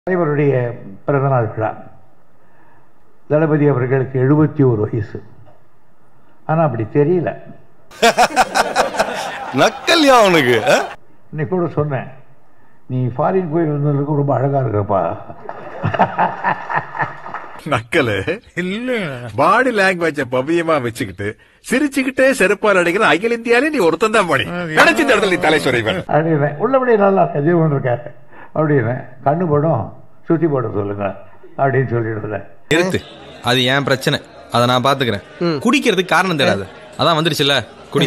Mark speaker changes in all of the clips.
Speaker 1: தலைவருடைய பிறந்தநாள் விழா தளபதி அவர்களுக்கு எழுபத்தி ஒரு வயசு ஆனால் அப்படி தெரியல
Speaker 2: நக்கல்யா அவனுக்கு
Speaker 1: இன்னைக்கு கூட சொன்னேன் நீ ஃபாரின் போய் வந்ததுக்கு ரொம்ப அழகாக இருக்கிறப்பா
Speaker 3: நக்கலு இல்ல பாடி லாங்குவேஜ பவ்யமா வச்சுக்கிட்டு சிரிச்சுக்கிட்டே செருப்பால் அடிக்கிற அகில இந்தியாலே நீ ஒருத்தன் தான் பண்ணி நினைச்சு இந்த இடத்துல நீ தலை சொறைவன்
Speaker 1: அப்படின்னேன் உள்ளபடி நல்லா ஜீவன் இருக்காரு அப்படின்னு கண்ணு படம் சுற்றி போட சொல்லுங்க அப்படின்னு சொல்லிடுறேன்
Speaker 4: நிறுத்து அது என் பிரச்சனை அதை நான் பாத்துக்கிறேன் குடிக்கிறதுக்கு காரணம் தெரியாது அதான் வந்துருச்சுல்ல குடி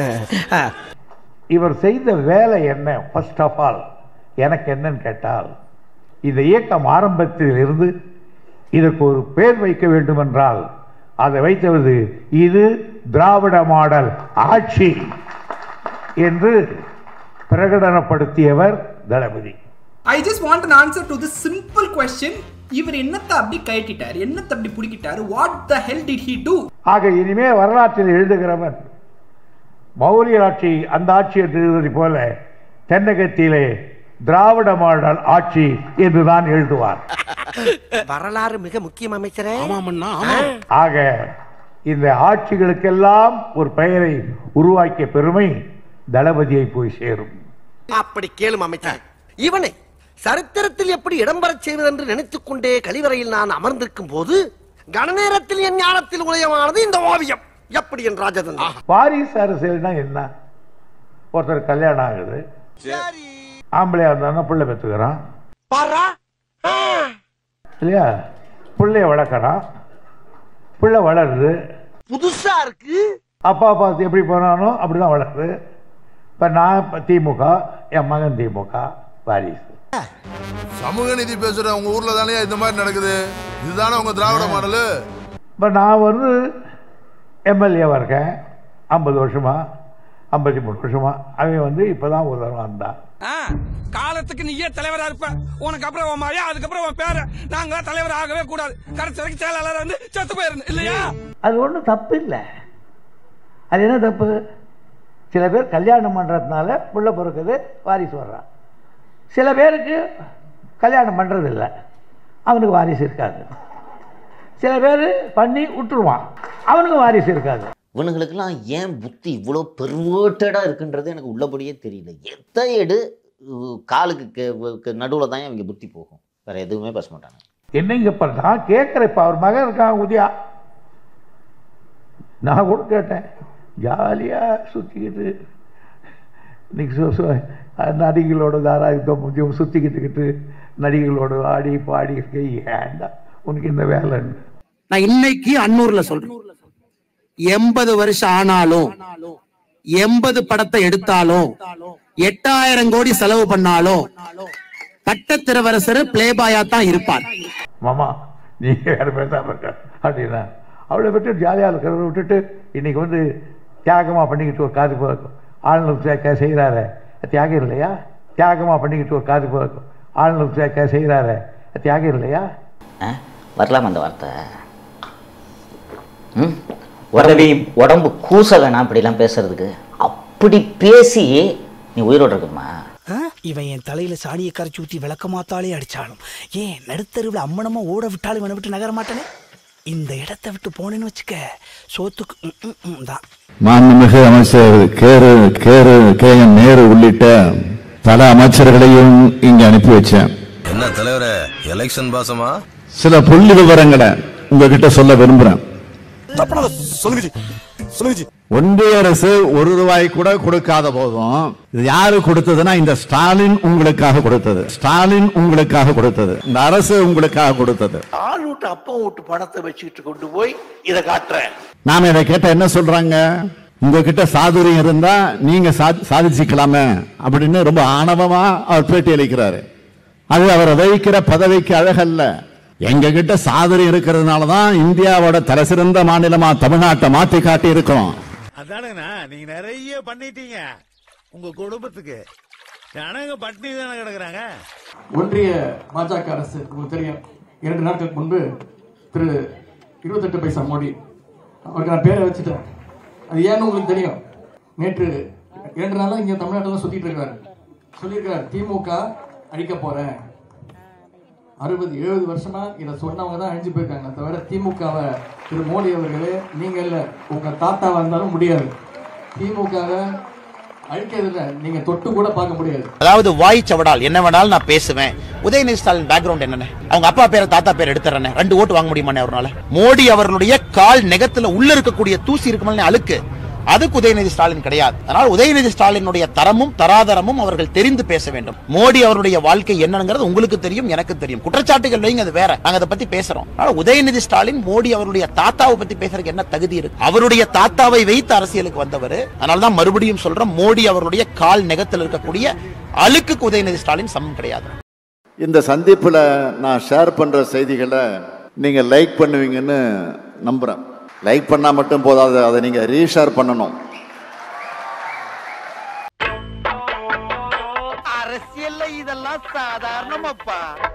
Speaker 1: இவர் செய்த வேலை என்ன ஃபர்ஸ்ட் ஆஃப் ஆல் எனக்கு என்னன்னு கேட்டால் இந்த இயக்கம் ஆரம்பத்தில் இருந்து இதற்கு ஒரு பேர் வைக்க வேண்டும் என்றால் அதை வைத்தது இது திராவிட மாடல் ஆட்சி என்று பிரகடனப்படுத்தியவர் தளபதி
Speaker 5: I just want an answer to this simple question இவர் என்னத்தை அப்படி கழட்டிட்டார் என்னத்தை அப்படி பிடிக்கிட்டாரு what the hell did he do
Speaker 1: ஆக இனிமே வரலாற்றில் எழுதுகிறவன் மௌரிய ஆட்சி அந்த ஆட்சி என்று எழுதுவதை போல தென்னகத்திலே திராவிட மாடல் ஆட்சி என்றுதான் எழுதுவார்
Speaker 6: வரலாறு மிக முக்கியம் அமைச்சரே
Speaker 1: ஆக இந்த ஆட்சிகளுக்கெல்லாம் ஒரு பெயரை உருவாக்கிய பெருமை தளபதியை போய் சேரும்
Speaker 6: அப்படி கேளும் அமைச்சர் இவனை சரித்திரத்தில் எப்படி இடம்பெறச் செய்வது என்று நினைத்துக் கொண்டே கழிவறையில் நான் அமர்ந்திருக்கும் போது கணநேரத்தில் என் ஞானத்தில் உதயமானது இந்த ஓவியம் எப்படி என் ராஜதன்
Speaker 1: வாரிசு அரசியல்னா என்ன ஒருத்தர் கல்யாணம் ஆகுது ஆம்பளையா இருந்தாலும் பிள்ளை பெற்றுக்கிறான்
Speaker 6: பாரா
Speaker 1: இல்லையா பிள்ளைய வளர்க்குறான் பிள்ளை வளருது
Speaker 6: புதுசா இருக்கு
Speaker 1: அப்பா பார்த்து எப்படி போனானோ அப்படிதான் வளருது இப்போ நான் இப்போ திமுக என் மகன் திமுக வாரிசு
Speaker 2: சமூக நீதி பேசுற உங்க ஊர்ல தானே இந்த மாதிரி நடக்குது இதுதானே உங்க திராவிட மாடலு
Speaker 1: இப்போ நான் வந்து எம்எல்ஏவாக இருக்கேன் ஐம்பது வருஷமா ஐம்பத்தி மூணு வருஷமா அவன் வந்து இப்போ தான் ஒரு தடவை வந்தான்
Speaker 7: காலத்துக்கு நீயே தலைவரா இருப்ப உனக்கு அப்புறம் உன் மழையா அதுக்கப்புறம் உன் பேர நாங்க தலைவர் ஆகவே கூடாது கடைசி வரைக்கும் செயலாளர் வந்து செத்து போயிருந்து இல்லையா
Speaker 1: அது ஒன்றும் தப்பு இல்லை அது என்ன தப்பு சில பேர் கல்யாணம் பண்ணுறதுனால புள்ள பிறக்குது வாரிசு வர்றான் சில பேருக்கு கல்யாணம் பண்ணுறது இல்லை அவனுக்கு வாரிசு இருக்காது சில பேர் பண்ணி விட்டுருவான் அவனுக்கு வாரிசு இருக்காது
Speaker 8: இவனுங்களுக்கெல்லாம் ஏன் புத்தி இவ்வளோ பெர்வேட்டடாக இருக்குன்றது எனக்கு உள்ளபடியே தெரியல எத்த எடு உ, காலுக்கு நடுவில் தான் இவங்க புத்தி போகும் வேற எதுவுமே பேச மாட்டாங்க
Speaker 1: என்னங்க இப்போ நான் கேட்குறேன் இப்போ அவர் மகன் இருக்கான் உதயா நான் கூட கேட்டேன் ஜாலியாக சுற்றிக்கிட்டு இன்னைக்கு சு சு நடிகளோட தாராயுத்தம் சுற்றிக்கிட்டுக்கிட்டு நடிகளோட ஆடி பாடி இருக்க ஏன்டா உனக்கு இந்த வேலைன்னு
Speaker 9: நான் இன்னைக்கு அன்னூர்ல சொல்றேன் எண்பது வருஷம் ஆனாலும் எண்பது படத்தை எடுத்தாலும் எட்டாயிரம் கோடி செலவு பண்ணாலும் பட்டத்திரவரசர் பிளேபாயா தான் இருப்பார்
Speaker 1: மாமா நீங்க வேற பேசாம இருக்க அப்படின்னா அவளை விட்டு ஜாலியாக இருக்கிறத விட்டுட்டு இன்னைக்கு வந்து தியாகமாக பண்ணிக்கிட்டு ஒரு காது போக்கும் ஆளுநர் சேர்க்க செய்கிறாரு தியாகம் இல்லையா தியாகமாக பண்ணிக்கிட்டு ஒரு காது போக்கும் ஆளுநர் சேர்க்க செய்கிறாரு தியாகம் இல்லையா
Speaker 8: ஆ? வரலாமா அந்த வார்த்தை ம் உடம்பு உடம்பு கூச வேணாம் அப்படிலாம் பேசுறதுக்கு அப்படி பேசி நீ உயிரோடு இருக்கணுமா
Speaker 10: இவன் என் தலையில சாணியை கரைச்சி ஊத்தி விளக்க மாத்தாலே அடிச்சாலும் ஏன் நடுத்தருவில் அம்மனமா ஓட விட்டாலும் இவனை விட்டு நகர மாட்டானே இந்த இடத்தை விட்டு போனேன்னு வச்சுக்க சோத்துக்கு ம், ம், ம் தான்
Speaker 11: மாண்புமிகு அமைச்சர் கேரு கேரு கே என் நேரு உள்ளிட்ட பல அமைச்சர்களையும் இங்க அனுப்பி வச்சேன்
Speaker 2: என்ன தலைவரே எலெக்ஷன் பாசமா
Speaker 11: சில புள்ளி விவரங்களை உங்ககிட்ட சொல்ல விரும்புறேன்
Speaker 2: சொல்லுங்க சொல்லுங்க
Speaker 11: ஒன்றிய அரசு ஒரு ரூபாய் கூட கொடுக்காத போதும் இது யாரு கொடுத்ததுன்னா இந்த ஸ்டாலின் உங்களுக்காக கொடுத்தது ஸ்டாலின் உங்களுக்காக கொடுத்தது இந்த அரசு உங்களுக்காக கொடுத்தது
Speaker 6: ஆள் விட்டு அப்பா விட்டு பணத்தை வச்சுக்கிட்டு கொண்டு போய் இதை காட்டுறேன்
Speaker 11: நாம இதை கேட்ட என்ன சொல்றாங்க உங்ககிட்ட சாதுரியம் இருந்தா நீங்க சா- சாதிச்சுக்கலாமே அப்படின்னு ரொம்ப ஆணவமா அவர் பேட்டி அளிக்கிறாரு அது அவரை வகிக்கிற பதவிக்கு அழகல்ல எங்க கிட்ட சாதுரியம் இருக்கிறதுனால தான் இந்தியாவோட தலைசிறந்த மாநிலமா தமிழ்நாட்டை மாத்தி காட்டி இருக்கிறோம்
Speaker 3: அதானுங்கண்ணா நீங்க நிறைய பண்ணிட்டீங்க உங்க குடும்பத்துக்கு ஜனங்க பட்டினி தானே கிடக்குறாங்க
Speaker 12: ஒன்றிய பாஜக அரசு உங்களுக்கு தெரியும் இரண்டு நாட்களுக்கு முன்பு திரு இருபத்தெட்டு பைசா மோடி அவருக்கு நான் பேரை வச்சுட்டேன் அது ஏன்னு உங்களுக்கு தெரியும் நேற்று இரண்டு நாளா இங்க தமிழ்நாட்டில் தான் சுத்திட்டு இருக்காரு சொல்லியிருக்காரு திமுக அழிக்க போறேன் அறுபது எழுபது வருஷமா இதை சொன்னவங்க தான் அழிஞ்சு போயிருக்காங்க தவிர திமுகவை திரு மோடி அவர்களே நீங்க இல்ல உங்க தாத்தாவா இருந்தாலும் முடியாது திமுகவை அழிக்கிறது இல்ல நீங்க தொட்டு கூட பார்க்க முடியாது
Speaker 13: அதாவது வாய் சவடால் என்ன வேணாலும் நான் பேசுவேன் உதயநிதி ஸ்டாலின் பேக்ரவுண்ட் என்னன்னு அவங்க அப்பா பேரை தாத்தா பேர் எடுத்துறேன் ரெண்டு ஓட்டு வாங்க முடியுமாண்ணே அவரால் மோடி அவர்களுடைய கால் நெகத்துல உள்ள இருக்கக்கூடிய தூசி இருக்குமே அழுக்கு அதுக்கு உதயநிதி ஸ்டாலின் கிடையாது அதனால் உதயநிதி ஸ்டாலினுடைய தரமும் தராதரமும் அவர்கள் தெரிந்து பேச வேண்டும் மோடி அவருடைய வாழ்க்கை என்னங்கிறது உங்களுக்கு தெரியும் எனக்கு தெரியும் குற்றச்சாட்டுகள் வைங்க அது வேற நாங்க அதை பத்தி பேசுறோம் அதனால உதயநிதி ஸ்டாலின் மோடி அவருடைய தாத்தாவை பத்தி பேசுறதுக்கு என்ன தகுதி இருக்கு அவருடைய தாத்தாவை வைத்து அரசியலுக்கு வந்தவர் அதனாலதான் மறுபடியும் சொல்றோம் மோடி அவருடைய கால் நெகத்தில் இருக்கக்கூடிய அழுக்குக்கு உதயநிதி ஸ்டாலின் சமம் கிடையாது
Speaker 11: இந்த சந்திப்புல நான் ஷேர் பண்ற செய்திகளை நீங்க லைக் பண்ணுவீங்கன்னு நம்புறேன் லைக் பண்ணா மட்டும் போதாது அதை நீங்க ரீஷேர் பண்ணணும்
Speaker 6: அரசியல்ல இதெல்லாம் சாதாரணமாப்பா